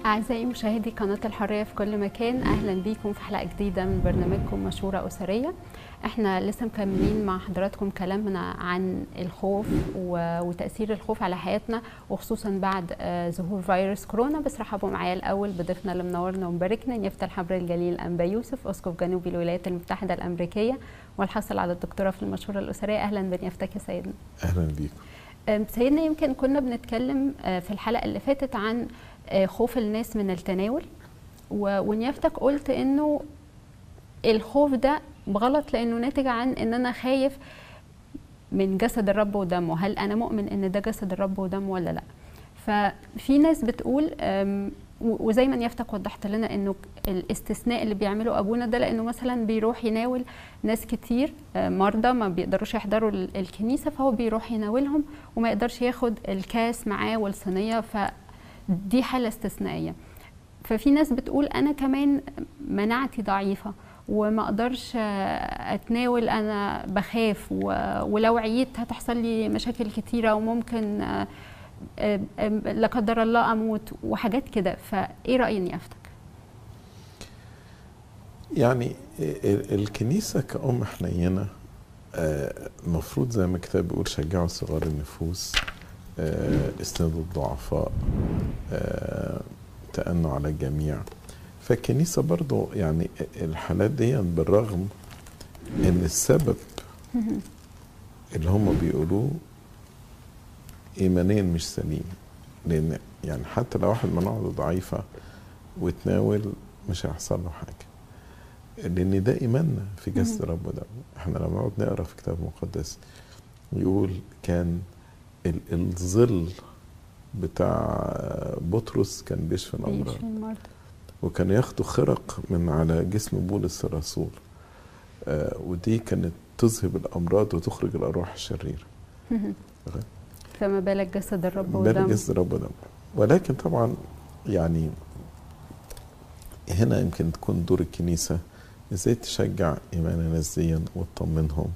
أعزائي مشاهدي قناة الحرية في كل مكان أهلا بيكم في حلقة جديدة من برنامجكم مشورة أسرية احنا لسه مكملين مع حضراتكم كلامنا عن الخوف و- وتأثير الخوف على حياتنا وخصوصا بعد آه، ظهور فيروس كورونا بس رحبوا معايا الأول بضيفنا اللي منورنا ومباركنا نيافة الحبر الجليل أنبا يوسف أسقف جنوب الولايات المتحدة الأمريكية والحاصل على الدكتوراه في المشورة الأسرية أهلا بنيافتك يا سيدنا اهلا بيكم أم، سيدنا يمكن كنا بنتكلم آه، في الحلقة اللي فاتت عن آه، خوف الناس من التناول و- ونيافتك قلت انه الخوف ده غلط لانه ناتج عن ان انا خايف من جسد الرب ودمه هل انا مؤمن ان ده جسد الرب ودمه ولا لا ففي ناس بتقول أم، و- وزي ما نيافتك وضحت لنا انه الاستثناء اللي بيعمله ابونا ده لانه مثلا بيروح يناول ناس كتير آه، مرضى ما بيقدروش يحضروا ال- الكنيسه فهو بيروح يناولهم وما يقدرش ياخد الكاس معاه والصينيه فدي حاله استثنائيه ففي ناس بتقول انا كمان مناعتي ضعيفه وما اقدرش آه، اتناول انا بخاف و- ولو عييت هتحصل لي مشاكل كتيره وممكن آه، آه، آه، لا قدر الله اموت وحاجات كده فايه راي نيافتك يعني ال- الكنيسة كأم حنينة آه، المفروض زي ما الكتاب بيقول شجعوا صغار النفوس آه، اسندوا الضعفاء آه، تأنوا على الجميع فالكنيسة برضو يعني الحالات دي بالرغم ان السبب اللي هم بيقولوه ايمانيا مش سليم لان يعني حتى لو واحد مناعته ضعيفة وتناول مش هيحصل له حاجة لان ده ايماننا في جسد رب ودم احنا لما نقعد نقرا في كتاب مقدس يقول كان ال- الظل بتاع بطرس كان بيشفي الامراض بيشفي المرضى وكان ياخدوا خرق من على جسم بولس الرسول آه ودي كانت تذهب الامراض وتخرج الارواح الشريره فما بالك جسد الرب بالك ودمه جسد رب ودم ولكن طبعا يعني هنا يمكن تكون دور الكنيسه ازاي تشجع ايمان الناس دي وتطمنهم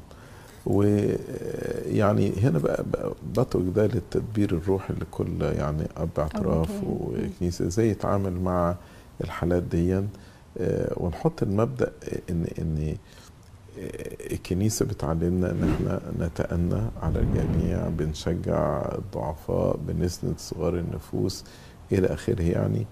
ويعني هنا بقى, بقى بترك ده للتدبير الروحي لكل يعني اب اعتراف أوكي. وكنيسه ازاي يتعامل مع الحالات دي آه، ونحط المبدا ان ان آه، الكنيسه بتعلمنا ان احنا نتأنى على الجميع بنشجع الضعفاء بنسند صغار النفوس الى اخره يعني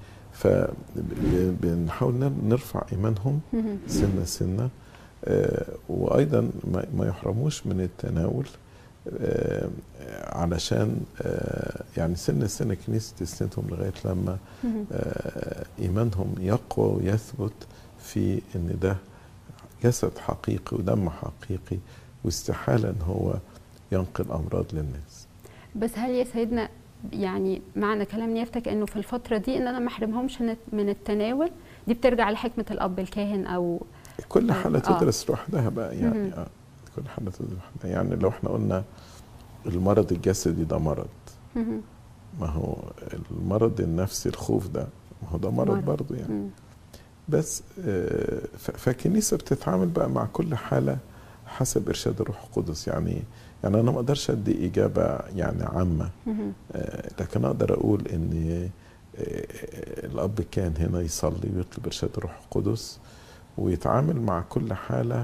فبنحاول نرفع ايمانهم سنه سنه آه، وايضا ما ما يحرموش من التناول آه، علشان آه، يعني سنه سنه الكنيسه تسندهم لغايه لما آه، ايمانهم يقوى ويثبت في ان ده جسد حقيقي ودم حقيقي واستحاله ان هو ينقل امراض للناس بس هل يا سيدنا يعني معنى كلام نيافتك انه في الفتره دي ان انا ما احرمهمش من- من التناول دي بترجع لحكمه الاب الكاهن او كل حاله آه. تدرس لوحدها بقى يعني مهم. آه كل حاله تدرس لوحدها يعني لو احنا قلنا المرض الجسدي ده مرض مهم. ما هو المرض النفسي الخوف ده ما هو ده مرض, مرض. برضه يعني مم. بس آه، ف- فالكنيسه بتتعامل بقى مع كل حاله حسب ارشاد الروح القدس يعني يعني انا ما اقدرش ادي اجابه يعني عامه مهم. آه، لكن اقدر اقول ان آه، الاب كان هنا يصلي ويطلب ارشاد الروح القدس ويتعامل مع كل حاله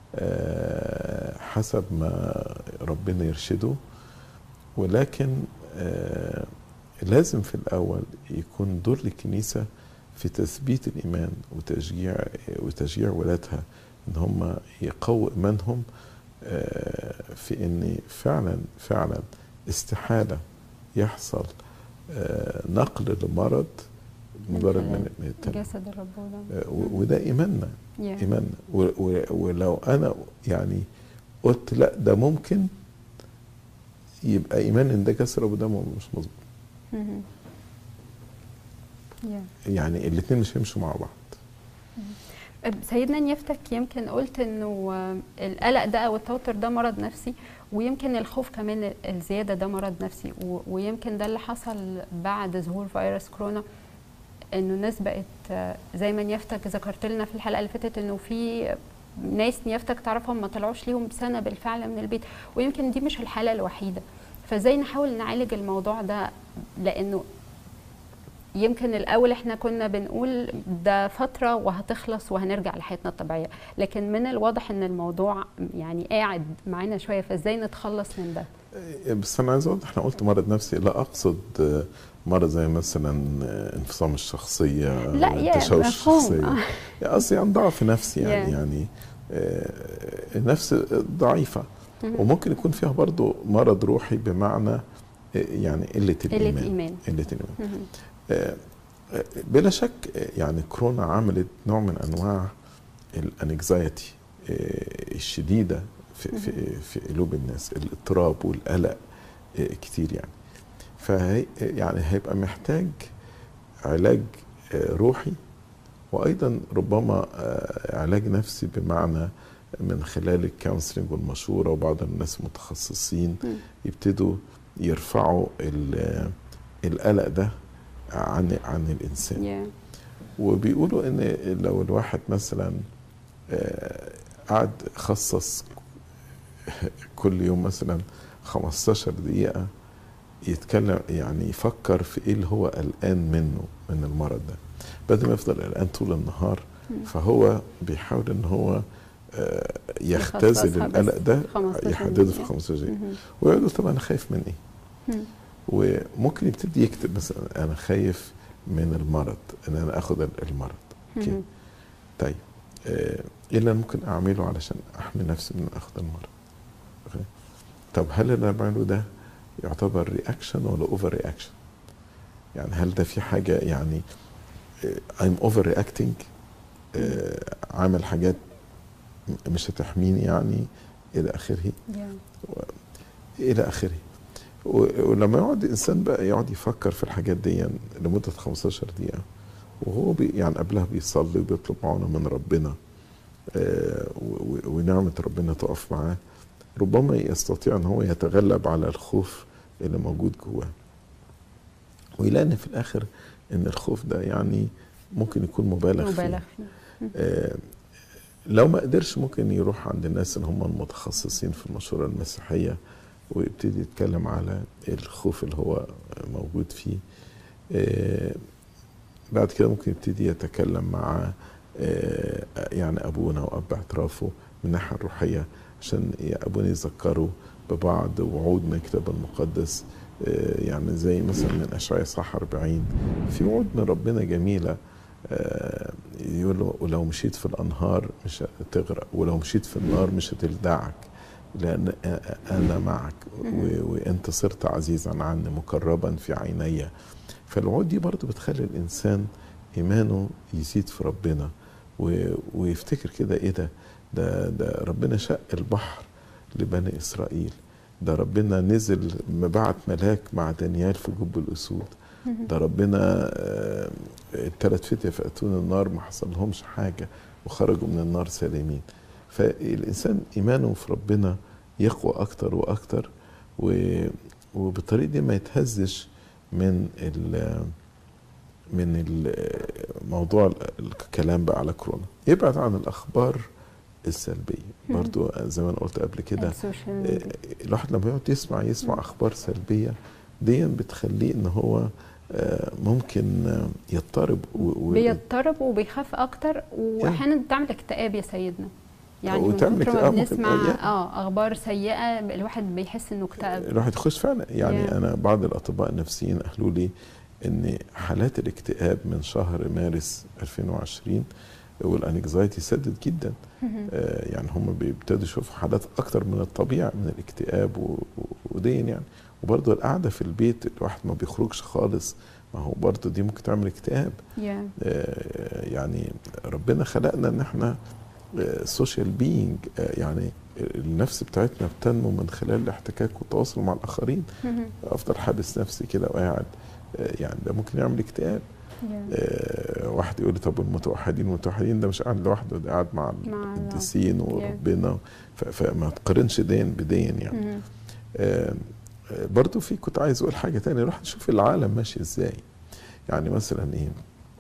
آه، حسب ما ربنا يرشده ولكن آه، لازم في الاول يكون دور الكنيسه في تثبيت الايمان وتشجيع وتشجيع ولادها ان هم يقووا ايمانهم آه، في ان فعلا فعلا استحاله يحصل آه، نقل لمرض مجرد من من التناول جسد الرب ودمه آه، و- وده ايماننا Yeah. ايماننا و- و- ولو انا يعني قلت لا ده ممكن يبقى ايمان ان ده كسر ابو دمه مش مظبوط مهم. Yeah. يعني الاثنين مش هيمشوا مع بعض سيدنا نيافتك يمكن قلت انه آه، القلق ده او التوتر ده مرض نفسي ويمكن الخوف كمان الزياده ده مرض نفسي و- ويمكن ده اللي حصل بعد ظهور فيروس كورونا انه الناس بقت آه، زي ما نيافتك ذكرت لنا في الحلقه اللي فاتت انه في ناس نيافتك تعرفهم ما طلعوش ليهم سنه بالفعل من البيت ويمكن دي مش الحاله الوحيده فازاي نحاول نعالج الموضوع ده لانه يمكن الاول احنا كنا بنقول ده فتره وهتخلص وهنرجع لحياتنا الطبيعيه لكن من الواضح ان الموضوع يعني قاعد معانا شويه فازاي نتخلص من ده إيه، بس انا عايز اقول احنا قلت مرض نفسي لا اقصد آه، مرض زي مثلا آه، انفصام الشخصيه لا، يا تشوش مفهوم. الشخصيه آه. يعني قصدي عن ضعف نفسي يعني Yeah. يعني آه، النفس ضعيفه وممكن يكون فيها برضو مرض روحي بمعنى آه، يعني قله قله الايمان ايمان قله الايمان مهم. آه، آه، بلا شك آه، يعني كورونا عملت نوع من انواع الانكزايتي الشديده في في في قلوب الناس الاضطراب والقلق آه، كتير يعني فهي يعني هيبقى محتاج علاج آه، روحي وايضا ربما آه، علاج نفسي بمعنى من خلال الكونسلنج والمشوره وبعض الناس المتخصصين مم. يبتدوا يرفعوا ال- القلق ده عن عن الانسان يا. وبيقولوا ان لو الواحد مثلا آه، قعد خصص كل يوم مثلا 15 دقيقة يتكلم يعني يفكر في ايه اللي هو قلقان منه من المرض ده بدل ما يفضل قلقان طول النهار مم. فهو بيحاول ان هو آه، يختزل يخصصها بس القلق ده 15 يحدده في دقيقة. 15 دقيقة مهم. ويقول له طب انا خايف من ايه مم. وممكن يبتدي يكتب مثلا انا خايف من المرض ان انا اخد المرض اوكي مهم. طيب آه، ايه اللي أنا ممكن اعمله علشان احمي نفسي من اخذ المرض أوكي. طب هل اللي انا بعمله ده يعتبر رياكشن ولا اوفر رياكشن يعني هل ده في حاجه يعني ايم اوفر رياكتنج عامل حاجات م- مش هتحميني يعني الى اخره يا. الى اخره و- ولما يقعد الانسان بقى يقعد يفكر في الحاجات دي لمده 15 دقيقه وهو بي يعني قبلها بيصلي وبيطلب معونه من ربنا آه، و- و- ونعمه ربنا تقف معاه ربما يستطيع ان هو يتغلب على الخوف اللي موجود جواه ويلاقي ان في الاخر ان الخوف ده يعني ممكن يكون مبالغ فيه مبالغ فيه آه، لو ما قدرش ممكن يروح عند الناس اللي هم المتخصصين في المشورة المسيحية ويبتدي يتكلم على الخوف اللي هو موجود فيه آه، بعد كده ممكن يبتدي يتكلم مع آه، يعني أبونا وأب اعترافه من الناحية الروحية عشان أبونا يذكروا ببعض وعود من الكتاب المقدس آه، يعني زي مثلا من أشعياء صح 40 في وعود من ربنا جميلة آه، يقول له ولو مشيت في الأنهار مش هتغرق ولو مشيت في النار مش هتلدعك لأن أنا معك و- وأنت صرت عزيزا عني مقربا في عيني فالوعود دي برضو بتخلي الإنسان إيمانه يزيد في ربنا و- ويفتكر كده إيه ده ده, ده ربنا شق البحر لبني إسرائيل ده ربنا نزل بعت ملاك مع دانيال في جب الأسود ده ربنا آه، الثلاث فتية في أتون النار ما حصل لهمش حاجة وخرجوا من النار سالمين فالإنسان إيمانه في ربنا يقوى أكتر وأكتر و- وبالطريقة دي ما يتهزش من ال من ال- موضوع الكلام بقى على كورونا يبعد عن الأخبار السلبية مم. برضو زي ما أنا قلت قبل كده السوشيال آه، ميديا الواحد لما يقعد يسمع يسمع اخبار سلبيه دي بتخليه ان هو آه، ممكن آه، يضطرب و- و- بيضطرب وبيخاف اكتر واحيانا بتعمل اكتئاب يا سيدنا يعني من وتعمل كتر ما اكتئاب ممكن بنسمع أيام. اه اخبار سيئه الواحد بيحس انه اكتئب الواحد يخش فعلا يعني Yeah. انا بعض الاطباء النفسيين قالوا لي ان حالات الاكتئاب من شهر مارس 2020 والانكزايتي سدت جدا آه، يعني هم بيبتدوا يشوفوا حالات اكتر من الطبيعي من الاكتئاب و- و- ودين يعني وبرضه القعده في البيت الواحد ما بيخرجش خالص ما هو برضه دي ممكن تعمل اكتئاب يا آه، يعني ربنا خلقنا ان احنا سوشيال بينج يعني النفس بتاعتنا بتنمو من خلال الاحتكاك والتواصل مع الاخرين افضل حابس نفسي كده وقاعد آه، يعني ده ممكن يعمل اكتئاب يا. آه، واحد يقول لي طب المتوحدين المتوحدين ده مش قاعد لوحده ده قاعد مع مع القديسين وربنا ف- فما تقارنش دين بدين يعني مهم. آه، آه، برضو في كنت عايز اقول حاجه تانية نروح نشوف العالم ماشي ازاي يعني مثلا ايه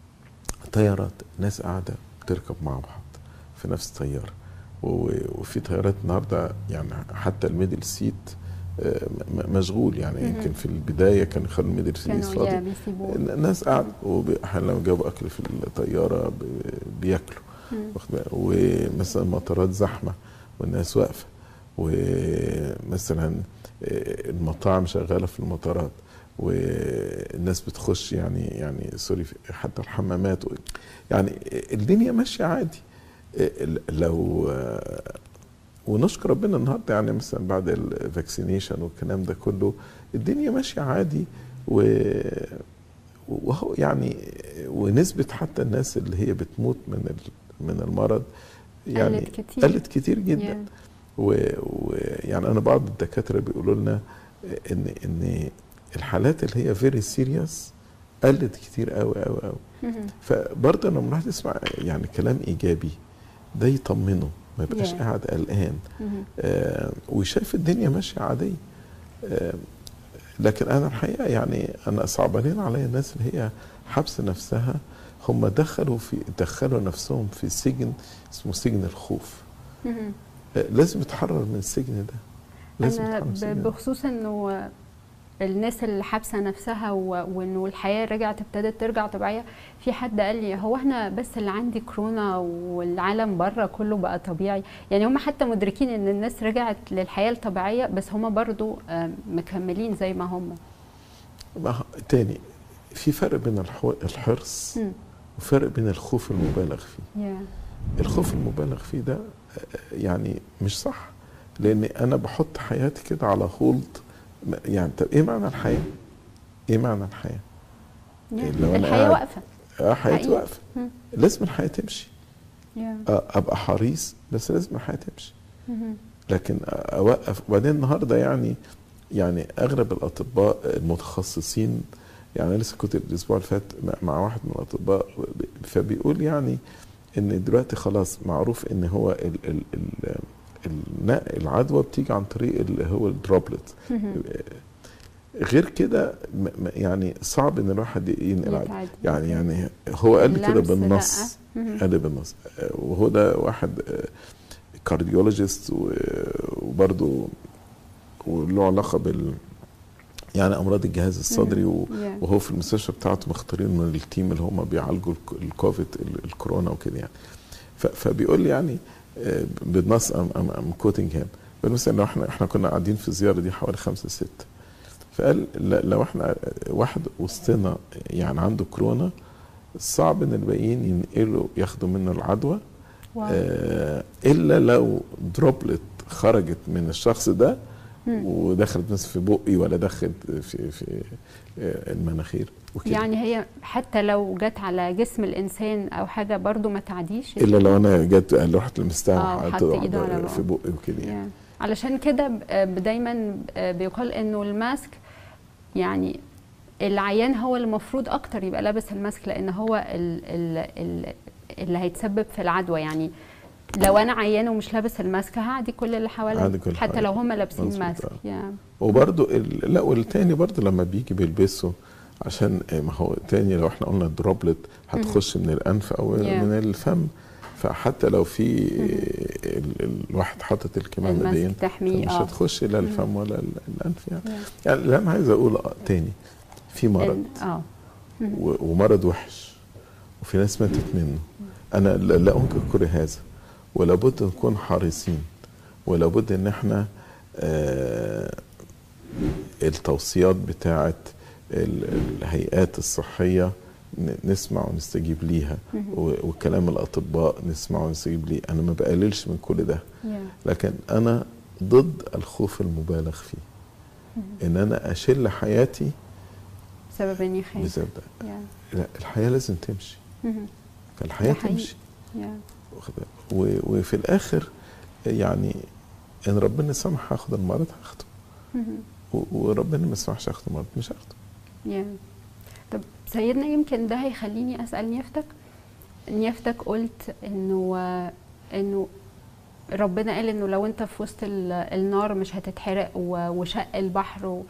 طيارات ناس قاعده بتركب مع بعض في نفس طياره و- وفي طيارات النهارده يعني حتى الميدل سيت آه، م- مشغول يعني مهم. يمكن في البدايه كانوا يخلوا المدرسين كانوا يا يصطادوا بيسيبوه الناس قاعدة وأحيانا لما جابوا أكل في الطيارة ب- بياكلوا مم. واخد بالك؟ ومثلا مطارات زحمة والناس واقفة ومثلا آه، المطاعم شغالة في المطارات والناس بتخش يعني يعني سوري حتى الحمامات و- يعني الدنيا ماشية عادي آه، لو آه، ونشكر ربنا النهارده يعني مثلا بعد الفاكسينيشن والكلام ده كله الدنيا ماشيه عادي و وهو يعني ونسبة حتى الناس اللي هي بتموت من ال- من المرض يعني قلت كتير. قلت كتير جدا يا. ويعني انا بعض الدكاتره بيقولوا لنا ان ان الحالات اللي هي فيري سيريس قلت كتير قوي قوي قوي مهم. فبرضه لما الواحد يسمع يعني كلام ايجابي ده يطمنه ما يبقاش Yeah. قاعد قلقان مهم. آه وشايف الدنيا ماشيه عاديه آه لكن انا الحقيقه يعني انا صعبانين عليا الناس اللي هي حبس نفسها هم دخلوا في دخلوا نفسهم في سجن اسمه سجن الخوف مهم. آه لازم يتحرر من السجن ده لازم انا يتحرر من السجن ب- ده. بخصوص انه الناس اللي حابسه نفسها و- وانه الحياه رجعت ابتدت ترجع طبيعيه في حد قال لي هو احنا بس اللي عندي كورونا والعالم بره كله بقى طبيعي يعني هم حتى مدركين ان الناس رجعت للحياه الطبيعيه بس هم برضو آه، مكملين زي ما هم ما هو- تاني في فرق بين الحو- الحرص مم. وفرق بين الخوف المبالغ فيه يا الخوف المبالغ فيه ده آه، يعني مش صح لان انا بحط حياتي كده على هولد يعني طب ايه معنى الحياه ايه معنى الحياه يا. لو أنا الحياه قاعد- واقفه اه حياتي حقيقي. واقفه مم. لازم الحياه تمشي يا. آه، ابقى حريص بس لازم الحياه تمشي مهم. لكن اوقف وبعدين النهارده يعني يعني اغلب الاطباء المتخصصين يعني أنا لسه كنت الاسبوع اللي فات مع- مع واحد من الاطباء فبيقول يعني ان دلوقتي خلاص معروف ان هو ال ال ال النقل العدوى بتيجي عن طريق اللي هو الدروبلت مهم. غير كده م- م- يعني صعب ان الواحد ينقل عدوى يتعدي. يعني يعني هو قال لي كده اللمس لأ. بالنص مهم. قال لي بالنص آه، وهو ده واحد كارديولوجيست وبرضه وله علاقه بال يعني امراض الجهاز الصدري و- يا. وهو في المستشفى بتاعته مختارين من التيم اللي هم بيعالجوا الك- الكوفيد ال- الكورونا وكده يعني ف- فبيقول لي يعني آه، بالنص ام ام ام كوتنج هيم بيقول مثلا لو احنا احنا كنا قاعدين في الزياره دي حوالي خمسه سته فقال ل- لو احنا واحد وسطنا يعني عنده كورونا صعب ان الباقيين ينقلوا ياخدوا منه العدوى واو. آه الا لو دروبلت خرجت من الشخص ده مم. ودخلت مثلا في بقي ولا دخلت في في آه، المناخير وكده يعني هي حتى لو جت على جسم الانسان او حاجه برضو ما تعديش الا لو انا جت رحت لمستها آه، وحطيت وحط إيده على بقه. في بقي وكده يعني يعني علشان كده ب- آه، دايما آه، بيقال انه الماسك يعني العيان هو اللي المفروض اكتر يبقى لابس الماسك لان هو ال ال ال اللي هيتسبب في العدوى يعني لو انا عيان ومش لابس الماسك هعدي كل اللي حواليا هعدي كل اللي حتى لو حواليا. هم لابسين مظبوط، ماسك آه. يا وبرده ال- لا والتاني برضه لما بيجي بيلبسه عشان آه، ما هو تاني لو احنا قلنا الدروبلت هتخش من الانف او Yeah. من الفم فحتى لو في آه، ال- ال- الواحد حاطط الكمامه دي الماسك تحميه مش اه هتخش لا الفم ولا ال- الانف يعني يا. يعني اللي انا عايز اقول آه، تاني في مرض ال- اه و- ومرض وحش وفي ناس ماتت منه انا لا لا انكر كل هذا ولابد نكون حريصين ولابد ان احنا آه التوصيات بتاعه ال- الهيئات الصحيه ن- نسمع ونستجيب ليها مهم. و- وكلام الاطباء نسمع ونستجيب ليه انا ما بقللش من كل ده يا. لكن انا ضد الخوف المبالغ فيه ان انا اشل حياتي سبب اني خايف بسبب ده يا. لا الحياه لازم تمشي مهم. فالحياه ده حقيقي. تمشي يا. واخد بالك؟ و- وفي الاخر يعني ان ربنا سمح هاخد المرض هاخده مهم. و- وربنا ما سمحش اخد المرض مش هاخده يا طب سيدنا يمكن ده هيخليني اسال نيافتك نيافتك قلت انه انه ربنا قال انه لو انت في وسط ال- النار مش هتتحرق و- وشق البحر و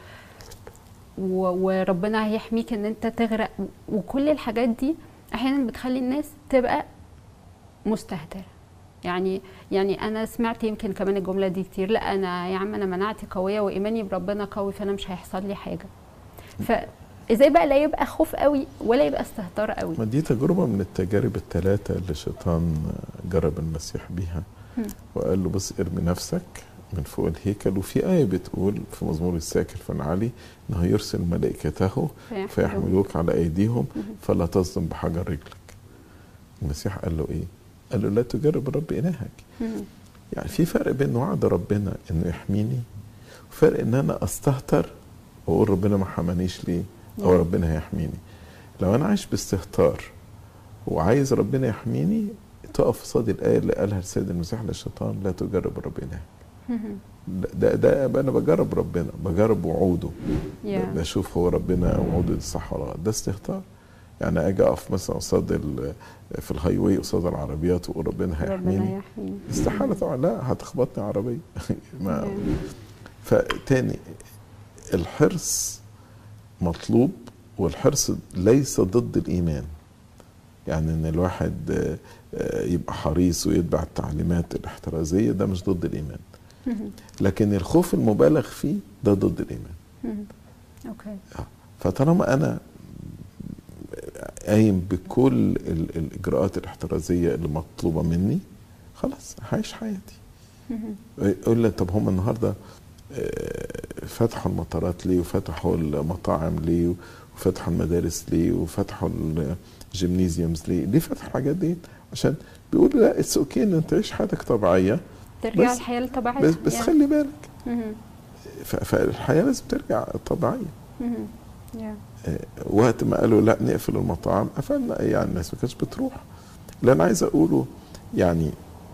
و- وربنا هيحميك ان انت تغرق و- وكل الحاجات دي احيانا بتخلي الناس تبقى مستهتره يعني يعني انا سمعت يمكن كمان الجمله دي كتير لا انا يا عم انا مناعتي قويه وايماني بربنا قوي فانا مش هيحصل لي حاجه فازاي بقى لا يبقى خوف قوي ولا يبقى استهتار قوي ما دي تجربة من التجارب الثلاثة اللي الشيطان جرب المسيح بيها مم. وقال له بص ارمي نفسك من فوق الهيكل وفي آية بتقول في مزمور الساكر فنعلي إنه يرسل ملائكته فيحملوك على أيديهم مم. فلا تصدم بحجر رجلك المسيح قال له إيه؟ قال له لا تجرب الرب إلهك مم. يعني في فرق بين وعد ربنا إنه يحميني وفرق إن أنا أستهتر وأقول ربنا ما حمانيش ليه أو نعم. ربنا هيحميني لو أنا عايش باستهتار وعايز ربنا يحميني تقف قصاد الآية اللي قالها السيد المسيح للشيطان لا تجرب الرب إلهك مم. ده ده يبقى انا بجرب ربنا بجرب وعوده يا. بشوف هو ربنا وعوده دي صح ولا غلط ده استهتار يعني اجي اقف مثلا قصاد ال- في الهاي واي قصاد العربيات واقول ربنا ربنا هيحميني يحميني استحاله طبعا لا هتخبطني عربيه ما يا. فتاني الحرص مطلوب والحرص ليس ضد الايمان يعني ان الواحد آه، آه، يبقى حريص ويتبع التعليمات الاحترازيه ده مش ضد الايمان مم. لكن الخوف المبالغ فيه ده ضد الايمان مم. اوكي فطالما انا قايم بكل ال- الاجراءات الاحترازيه اللي مطلوبه مني خلاص هعيش حياتي مم. يقول لي طب هم النهارده آه، فتحوا المطارات ليه وفتحوا المطاعم ليه وفتحوا المدارس ليه وفتحوا الجيمنيزيومز ليه ليه فتحوا الحاجات دي عشان بيقولوا لا اتس اوكي ان انت تعيش حياتك طبيعيه ترجع بس- الحياه الطبيعيه بس بس يا. خلي بالك مم. ف- فالحياه لازم ترجع طبيعيه مم. يا. آه، وقت ما قالوا لا نقفل المطاعم قفلنا يعني الناس ما كانتش بتروح اللي انا عايز اقوله يعني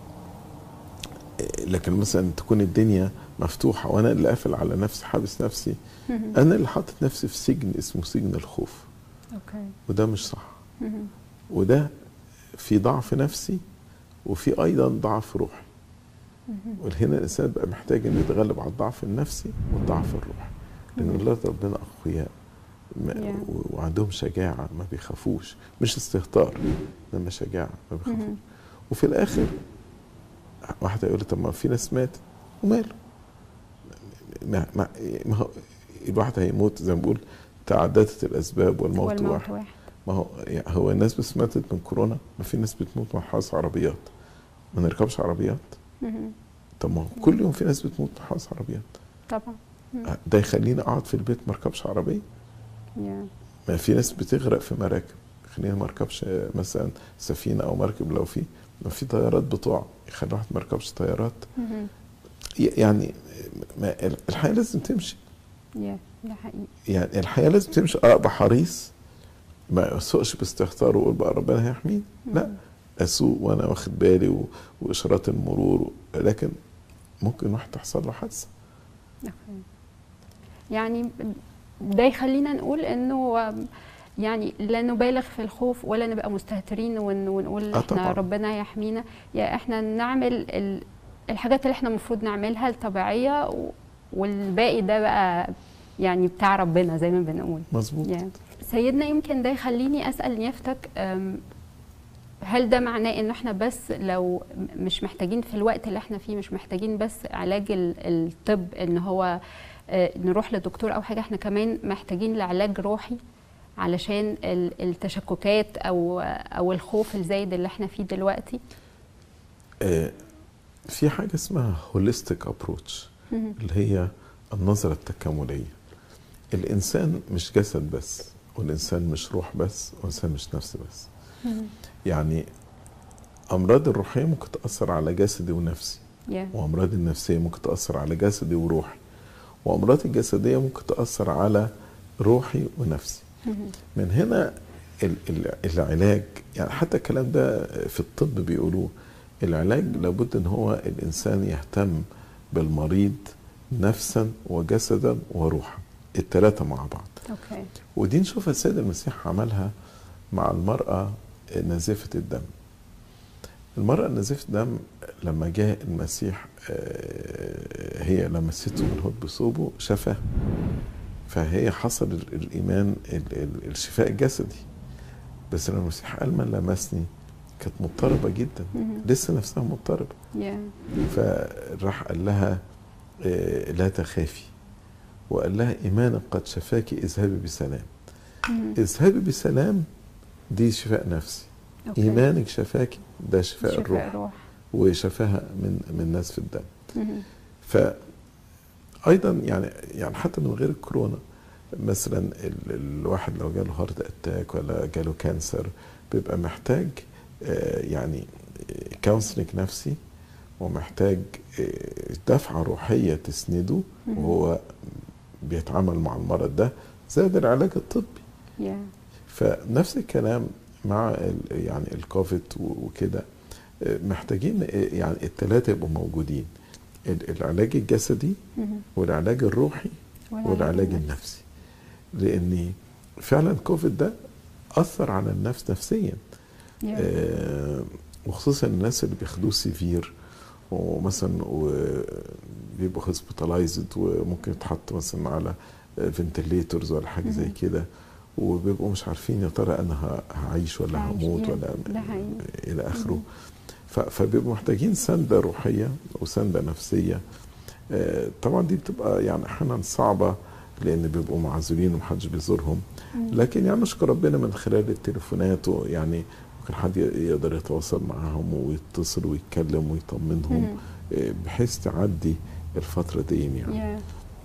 آه، لكن مثلا تكون الدنيا مفتوحه وانا اللي قافل على نفسي حابس نفسي مم. انا اللي حاطط نفسي في سجن اسمه سجن الخوف اوكي وده مش صح مم. وده في ضعف نفسي وفي ايضا ضعف روحي مم. وهنا الانسان بقى محتاج انه يتغلب على الضعف النفسي والضعف الروحي لان مم. ولاد ربنا اقوياء ما- Yeah. و- وعندهم شجاعه ما بيخافوش مش استهتار انما شجاعه ما بيخافوش مم. وفي الاخر واحد هيقول لي طب ما في ناس ماتت وماله ما, ما, ما هو الواحد هيموت زي ما بقول تعددت الاسباب والموت, والموت واحد واحد ما هو يعني هو الناس بس ماتت من كورونا ما في ناس بتموت من حادث عربيات ما نركبش عربيات مم. طب ما هو كل يوم في ناس بتموت من حادث عربيات طبعا مم. ده يخليني اقعد في البيت ما اركبش عربيه يا. ما في ناس بتغرق في مراكب خليني ما اركبش مثلا سفينه او مركب لو في ما في طيارات بتقع يخلي الواحد ما يركبش طيارات مم. ي- يعني ما الحياه لازم تمشي يا. ده حقيقي يعني الحياه لازم تمشي اه ابقى حريص ما اسوقش باستهتار واقول بقى ربنا هيحميني لا مم. اسوق وانا واخد بالي و... واشارات المرور و... لكن ممكن واحد تحصل له حادثه أوكي. يعني ده يخلينا نقول انه يعني لا نبالغ في الخوف ولا نبقى مستهترين ون- ونقول آه احنا طبعاً. ربنا يحمينا يا احنا نعمل ال- الحاجات اللي احنا المفروض نعملها الطبيعيه و- والباقي ده بقى يعني بتاع ربنا زي ما بنقول مظبوط يعني سيدنا يمكن ده يخليني اسال نيافتك أم، هل ده معناه ان احنا بس لو م- مش محتاجين في الوقت اللي احنا فيه مش محتاجين بس علاج ال- الطب ان هو آه، نروح لدكتور او حاجه احنا كمان محتاجين لعلاج روحي علشان ال- التشككات او او الخوف الزايد اللي احنا فيه دلوقتي آه في حاجه اسمها هوليستيك ابروتش مهم. اللي هي النظره التكامليه الانسان مش جسد بس والانسان مش روح بس والانسان مش نفس بس مهم. يعني امراض الروحيه ممكن تاثر على جسدي ونفسي يا وامراض النفسيه ممكن تاثر على جسدي وروحي وامراض الجسديه ممكن تاثر على روحي ونفسي مهم. من هنا ال- ال- العلاج يعني حتى الكلام ده في الطب بيقولوه العلاج لابد ان هو الانسان يهتم بالمريض نفسا وجسدا وروحا الثلاثه مع بعض اوكي ودي نشوفها السيد المسيح عملها مع المرأة نازفة الدم المرأة نازفة الدم لما جاء المسيح آه، هي لمسته بالهود بصوبه شفاه فهي حصل ال- الإيمان ال- ال- الشفاء الجسدي بس لما المسيح قال من لمسني كانت مضطربه جدا مهم. لسه نفسها مضطربه يا فراح قال لها آه، لا تخافي وقال لها ايمانك قد شفاك اذهبي بسلام مهم. اذهبي بسلام دي شفاء نفسي أوكي. ايمانك شفاك ده شفاء الروح الروح وشفاها من من ناس في الدم مهم. ف ايضا يعني يعني حتى من غير الكورونا مثلا ال- الواحد لو جاله هارت اتاك ولا جاله كانسر بيبقى محتاج آه، يعني كونسلنج نفسي ومحتاج آه، دفعه روحيه تسنده مهم. وهو بيتعامل مع المرض ده زائد العلاج الطبي يا فنفس الكلام مع ال- يعني الكوفيد و- وكده آه، محتاجين آه، يعني الثلاثه يبقوا موجودين ال- العلاج الجسدي مهم. والعلاج الروحي والعلاج النفسي لان فعلا كوفيد ده اثر على النفس نفسيا يا. آه، وخصوصا الناس اللي بياخدوه سيفير ومثلا و- بيبقوا هوسبيتالايزد وممكن يتحط مثلا على فنتليتورز ولا حاجه زي مهم. كده وبيبقوا مش عارفين يا ترى انا ه- هعيش ولا هعيش، هموت يا. ولا ده حقيقي. الى اخره مهم. ف- فبيبقوا محتاجين سنده روحيه وسنده نفسيه آه، طبعا دي بتبقى يعني احيانا صعبه لان بيبقوا معزولين ومحدش بيزورهم مم. لكن يعني نشكر ربنا من خلال التليفونات يعني ممكن حد ي- يقدر يتواصل معاهم ويتصل ويتكلم ويطمنهم مهم. آه، بحيث تعدي الفتره دي يعني يا.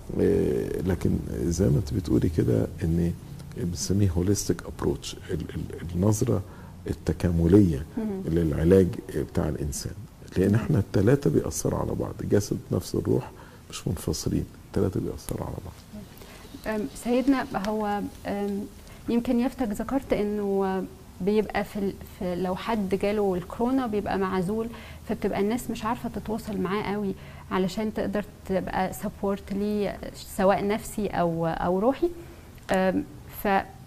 آه، لكن زي ما انت بتقولي كده ان بنسميه هوليستيك ابروتش النظره التكامليه مهم. للعلاج بتاع الانسان لان احنا الثلاثه بيأثروا على بعض الجسد نفس الروح مش منفصلين الثلاثه بيأثروا على بعض أم، سيدنا هو أم، يمكن يفتك ذكرت انه بيبقى في, ال- في لو حد جاله الكورونا بيبقى معزول فبتبقى الناس مش عارفه تتواصل معاه قوي علشان تقدر تبقى سبورت ليه سواء نفسي او او روحي أم، ف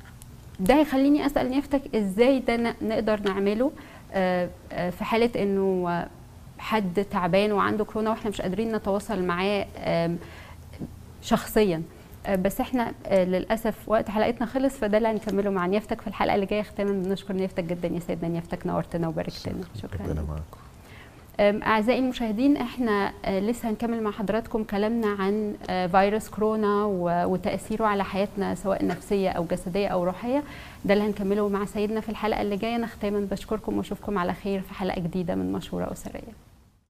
ده هيخليني اسال يفتك ازاي ده ن- نقدر نعمله آه، آه، في حاله انه آه، حد تعبان وعنده كورونا واحنا مش قادرين نتواصل معاه آم، شخصيا آه، بس احنا آه، للاسف وقت حلقتنا خلص فده اللي هنكمله مع نيافتك في الحلقه اللي جايه ختاما بنشكر نيافتك جدا يا سيدنا نيافتك نورتنا وباركتنا شكرا ربنا لك. معاكم أم، أعزائي المشاهدين احنا آه، لسه هنكمل مع حضراتكم كلامنا عن آه، فيروس كورونا و- وتأثيره على حياتنا سواء نفسية أو جسدية أو روحية ده اللي هنكمله مع سيدنا في الحلقة اللي جاية أنا ختاما بشكركم وأشوفكم على خير في حلقة جديدة من مشورة أسرية